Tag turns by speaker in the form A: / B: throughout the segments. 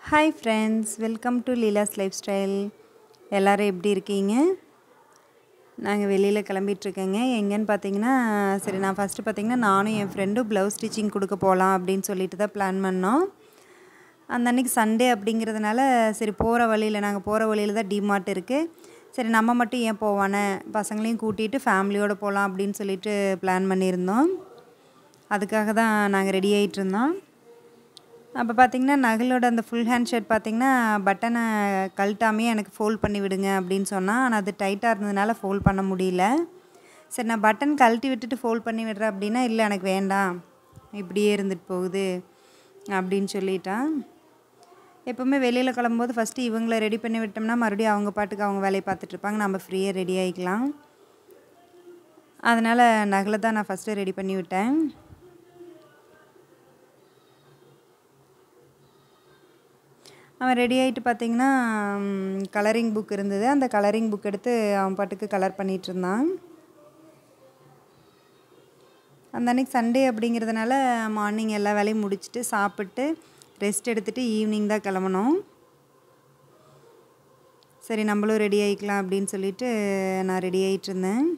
A: hi friends welcome to Leela's life style எல்லோரும் எப்படி இருக்கீங்க நாங்கள் வெளியில் கிளம்பிட்டுருக்கேங்க எங்கேன்னு பார்த்தீங்கன்னா சரி நான் ஃபஸ்ட்டு பார்த்தீங்கன்னா நானும் என் ஃப்ரெண்டும் ப்ளவுஸ் ஸ்டிச்சிங் கொடுக்க போகலாம் அப்படின்னு சொல்லிட்டு தான் பிளான் பண்ணோம் அந்த அன்றைக்கி சண்டே அப்படிங்கிறதுனால சரி போகிற வழியில் நாங்கள் போகிற வழியில் தான் டிமார்ட் இருக்குது சரி நம்ம மட்டும் ஏன் போவானே பசங்களையும் கூட்டிகிட்டு ஃபேமிலியோடு போகலாம் அப்படின்னு சொல்லிட்டு பிளான் பண்ணியிருந்தோம் அதுக்காக தான் நாங்கள் ரெடி ஆகிட்டு இருந்தோம் அப்போ பார்த்தீங்கன்னா நகலோட அந்த ஃபுல் ஹேண்ட் ஷர்ட் பார்த்தீங்கன்னா பட்டனை கழட்டாமையே எனக்கு ஃபோல்ட் பண்ணி விடுங்க அப்படின்னு சொன்னால் ஆனால் அது டைட்டாக இருந்ததுனால ஃபோல்ட் பண்ண முடியல சரி நான் பட்டன் கழட்டி விட்டுட்டு ஃபோல்ட் பண்ணி விடுறேன் அப்படின்னா இல்லை எனக்கு வேண்டாம் இப்படியே இருந்துட்டு போகுது அப்படின்னு சொல்லிட்டான் எப்போவுமே வெளியில் கிளம்பும்போது ஃபஸ்ட்டு இவங்கள ரெடி பண்ணி விட்டோம்னா மறுபடியும் அவங்க பாட்டுக்கு அவங்க வேலையை பார்த்துட்ருப்பாங்க நம்ம ஃப்ரீயாக ரெடி ஆகிக்கலாம் அதனால் நகலை தான் நான் ஃபஸ்ட்டு ரெடி பண்ணி விட்டேன் அவன் ரெடி ஆகிட்டு பார்த்தீங்கன்னா கலரிங் புக் இருந்தது அந்த கலரிங் புக் எடுத்து அவன் பாட்டுக்கு கலர் பண்ணிகிட்டு இருந்தான் அந்த அன்றைக்கி சண்டே அப்படிங்கிறதுனால மார்னிங் எல்லா வேலையும் முடிச்சுட்டு சாப்பிட்டு ரெஸ்ட் எடுத்துகிட்டு ஈவினிங் தான் கிளம்பணும் சரி நம்மளும் ரெடி ஆகிக்கலாம் அப்படின்னு சொல்லிட்டு நான் ரெடி ஆகிட்டு இருந்தேன்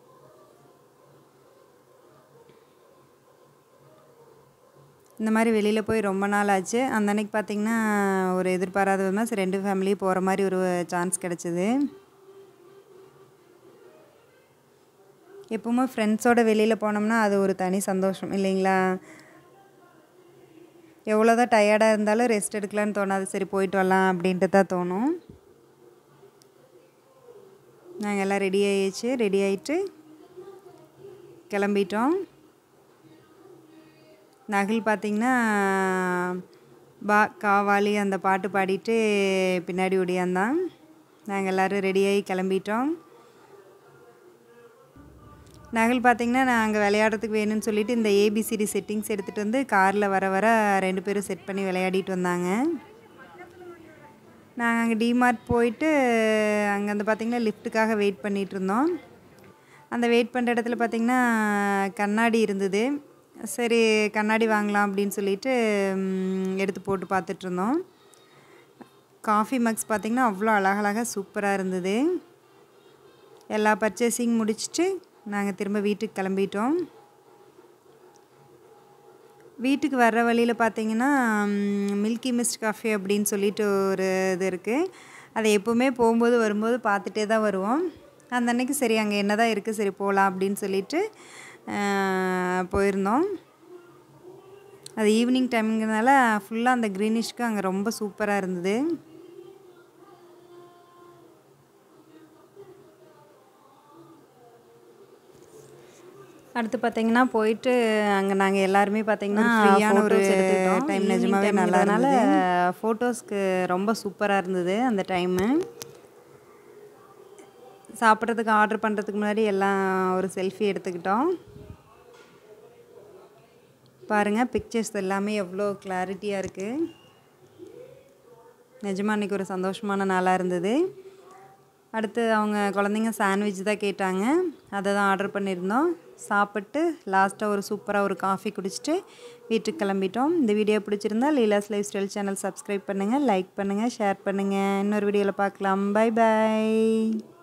A: இந்த மாதிரி வெளியில் போய் ரொம்ப நாள் ஆச்சு அந்த அன்னைக்கு பார்த்திங்கன்னா ஒரு எதிர்பாராத விதமாக சரி ரெண்டு ஃபேமிலியும் போகிற மாதிரி ஒரு சான்ஸ் கிடச்சிது எப்பவுமே ஃப்ரெண்ட்ஸோடு வெளியில் போனோம்னா அது ஒரு தனி சந்தோஷம் இல்லைங்களா எவ்வளோ தான் டயர்டாக இருந்தாலும் ரெஸ்ட் எடுக்கலான்னு தோணாது சரி போயிட்டு வரலாம் அப்படின்ட்டு தான் தோணும் நாங்கள் எல்லாம் ரெடி ஆகிடுச்சு ரெடி ஆகிட்டு கிளம்பிட்டோம் நகில் பார்த்திங்கன்னா பா காவாலி அந்த பாட்டு பாடிட்டு பின்னாடி ஓடியாந்தான் நாங்கள் எல்லோரும் ரெடியாகி கிளம்பிட்டோம் நகல் பார்த்திங்கன்னா நாங்கள் விளையாடுறதுக்கு வேணும்னு சொல்லிட்டு இந்த ஏபிசிடி செட்டிங்ஸ் எடுத்துகிட்டு வந்து காரில் வர வர ரெண்டு பேரும் செட் பண்ணி விளையாடிட்டு வந்தாங்க நாங்கள் அங்கே டிமார்ட் போயிட்டு அங்கே வந்து பார்த்திங்கன்னா லிஃப்ட்டுக்காக வெயிட் பண்ணிகிட்டு இருந்தோம் அந்த வெயிட் பண்ணுற இடத்துல பார்த்திங்கன்னா கண்ணாடி இருந்தது சரி கண்ணாடி வாங்கலாம் அப்படின்னு சொல்லிட்டு எடுத்து போட்டு பார்த்துட்ருந்தோம் காஃபி மக்ஸ் பார்த்திங்கன்னா அவ்வளோ அழகழகாக சூப்பராக இருந்தது எல்லா பர்ச்சேசிங் முடிச்சுட்டு நாங்கள் திரும்ப வீட்டுக்கு கிளம்பிட்டோம் வீட்டுக்கு வர்ற வழியில் பார்த்தீங்கன்னா மில்கி மிஸ்ட் காஃபி அப்படின்னு சொல்லிட்டு ஒரு இது இருக்குது அதை எப்போவுமே போகும்போது வரும்போது பார்த்துட்டே தான் வருவோம் அந்த அன்னைக்கு சரி அங்கே என்ன தான் இருக்குது சரி போகலாம் அப்படின்னு சொல்லிட்டு போயிருந்தோம் அது ஈவினிங் டைம்ங்கிறதுனால ஃபுல்லாக அந்த க்ரீனிஷ்க்கு அங்கே ரொம்ப சூப்பராக இருந்தது அடுத்து பார்த்தீங்கன்னா போயிட்டு அங்கே நாங்கள் எல்லாருமே பார்த்தீங்கன்னா ஃப்ரீயான ஒரு டைம் நிஜமாவே நல்லதுனால ஃபோட்டோஸ்க்கு ரொம்ப சூப்பராக இருந்தது அந்த டைமு சாப்பிட்றதுக்கு ஆர்டர் பண்ணுறதுக்கு முன்னாடி எல்லாம் ஒரு செல்ஃபி எடுத்துக்கிட்டோம் பாருங்கள் பிக்சர்ஸ் எல்லாமே எவ்வளோ கிளாரிட்டியாக இருக்குது நிஜமாக அன்றைக்கி ஒரு சந்தோஷமான நாளாக இருந்தது அடுத்து அவங்க குழந்தைங்க சாண்ட்விச் தான் கேட்டாங்க அதை தான் ஆர்டர் பண்ணியிருந்தோம் சாப்பிட்டு லாஸ்ட்டாக ஒரு சூப்பராக ஒரு காஃபி குடிச்சிட்டு வீட்டுக்கு கிளம்பிட்டோம் இந்த வீடியோ பிடிச்சிருந்தா Leela's life style channel subscribe பண்ணுங்கள் லைக் பண்ணுங்கள் ஷேர் பண்ணுங்கள் இன்னொரு வீடியோவில் பார்க்கலாம் பை பாய்